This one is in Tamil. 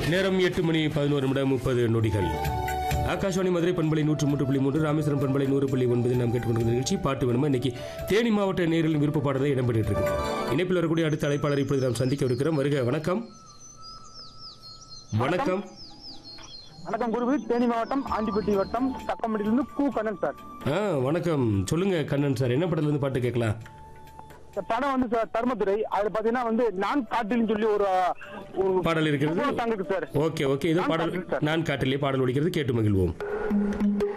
நேரம் எட்டு மணி பதினோரு நிமிடம் முப்பது நொடிகள் ஆகாஷவாணி மதுரை பண்பலை நூற்று மூன்று புள்ளி மூன்று ராமேஸ்வரம் பண்பலை நூறு புள்ளி ஒன்பது நாம் கேட்டுக்கொண்டிருக்கிற நிகழ்ச்சி பாட்டு வேணுமா இன்னைக்கு தேனி மாவட்ட நேரில் விருப்ப பாடலை இடம்பெற்று இருக்கு இணைப்பில் வரக்கூடிய அடுத்த அழைப்பாளர் இப்பொழுது நாம் சந்திக்க இருக்கிறோம் வருக வணக்கம் வணக்கம் வணக்கம் குருவி தேனி மாவட்டம் ஆண்டிப்பட்டி வட்டம் தக்கம்பட்டியிலிருந்து கு கண்ணன் சார் ஆ வணக்கம் சொல்லுங்க கண்ணன் சார் என்ன படத்துல இருந்து பாட்டு கேட்கலாம் இந்த படம் வந்து சார் தர்மதுரை அதுல பாத்தீங்கன்னா வந்து நான் காட்டில்னு சொல்லி ஒரு ஒரு பாடல் இருக்கிறது சாங் இருக்கு சார் ஓகே ஓகே இது நான் பாடல் காட்டில் சார். நான் காட்டிலே பாடல் ஒலிக்கிறது கேட்டு மகிழ்வோம்